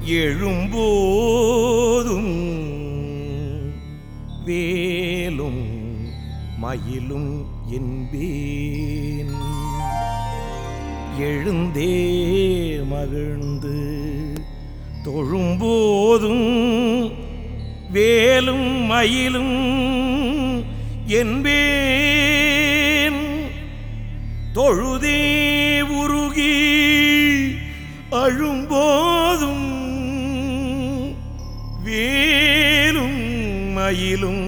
எழும்போதும் வேலும் மயிலும் என்பேன் எழுந்தே மகிழ்ந்து தொழும்போதும் வேலும் மயிலும் என்பேன் தொழுதே உருகி அழும்போதும் வேலும் மயிலும்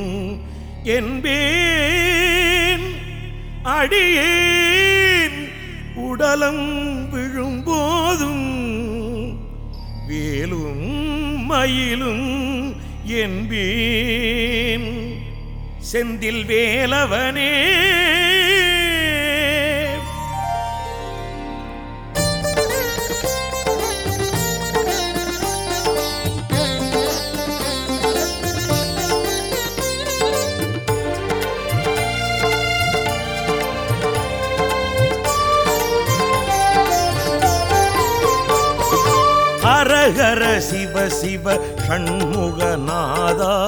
என்பேன் அடியேன் உடலம் விழும்போதும் வேலும் மயிலும் என்பேன் செந்தில் வேலவனே ஹரஹர சிவ சிவ ஷண்முகநாதா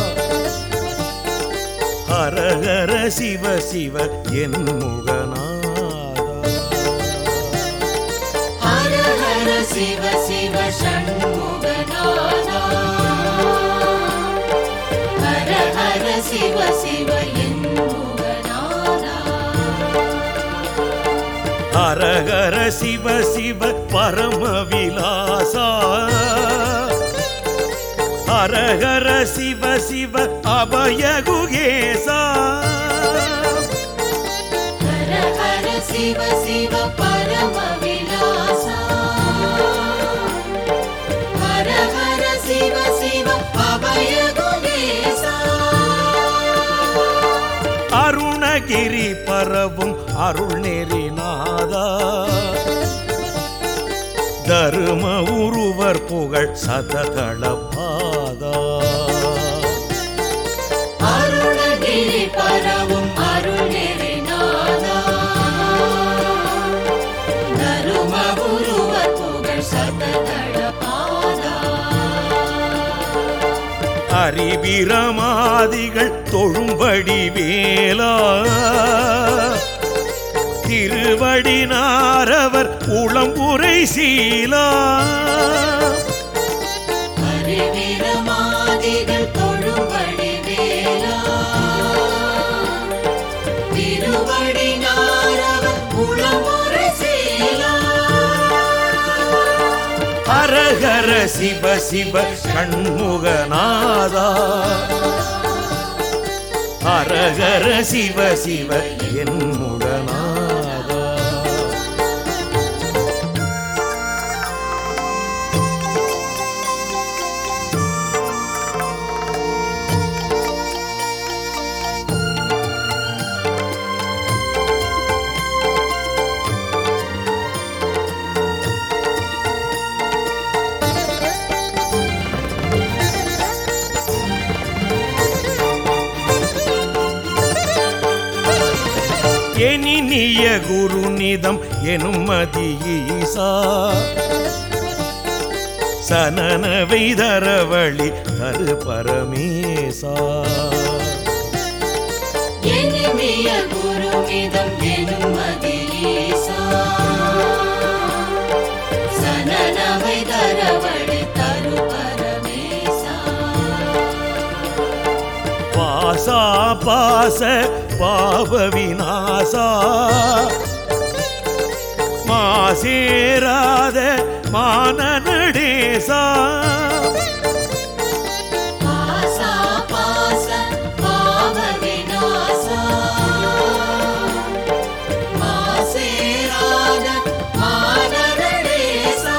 ஹரஹர சிவ சிவ என் முகநாதா ஹர ஹர சிவ சிவ ஷண்முகநாதா ஹர ஹர சிவ சிவ என் முகநாதா ஹரஹர சிவ சிவ பரம விலாசா ஹரஹர சிவ சிவ அபய குகேசா ஹர ஹர சிவ சிவ பரம விலாசா ஹர ஹர சிவ சிவ அபய குணேசா அருணகிரி பரவும் அருள் நெறிநாதா தரும உருவர் புகழ் சதகள பாதா அருணகிரி பரவும் அருள் நெறிநாதா தரும குருவர் புகழ் சததள பாதா அறிவிரமாதிகள் தொழும்படி வேலா திருவடி நாரவர் உளம்புரை சீலா அறிவிரமாதிகள் தொழும்படி வேலா திருவடி நாரவர் உளமுறை சீலா ஹரஹர சிவ சிவ ஷண்முகநாதா ஹரஹர சிவ சிவ என் முகநாதா எனினிய குருநிதம் எனும் மதி ஈசா சனன வைதரவழி தரு பரமேசா எனிமிய குருவிதம் எனும் மதியேசா சனனவை தரவழி தரு பரமேசா பாசா பாச பாவ விநாசா மாசேராத மான நடேசா பாசா பாச பாவ விநாசா மாசேராத மானடேசா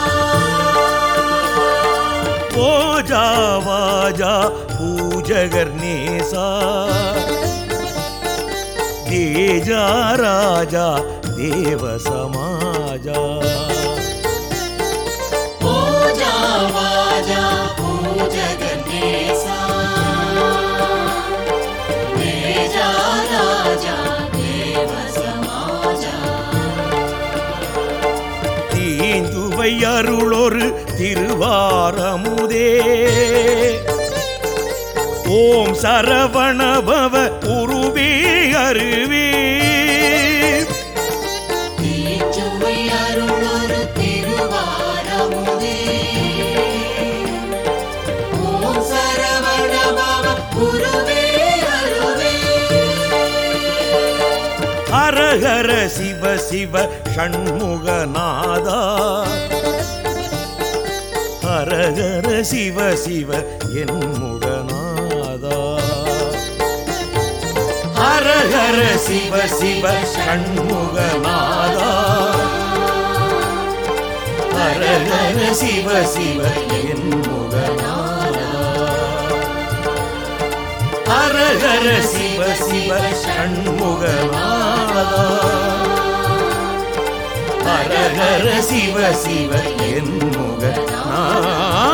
ஓஜா வாஜா பூஜகர் நேசா தேஜா ராஜா தேவ சமாஜா பூஜா வாஜா பூஜகநேசா தேஜா ராஜா தேவ சமாஜா தீந்துவை அருளொரு திருவாரமுதே ஓம் சரவணபவ உருவே அருவே தீச்சுவை அருளொரு திருவாரமுதே ஓம் சரவண பவ குருவே அருவே ஹரஹர சிவ சிவ ஷண்முகநாதா ஹரஹர சிவ சிவ என் முகநாதா ஹரஹர சிவ சிவ ஷண்முகநாதா ஹரஹர சிவ சிவ என் முகநாதா ஹரஹர சிவ சிவ ஷண்முகநாதா ஹரஹர சிவ சிவ என் முகநாதா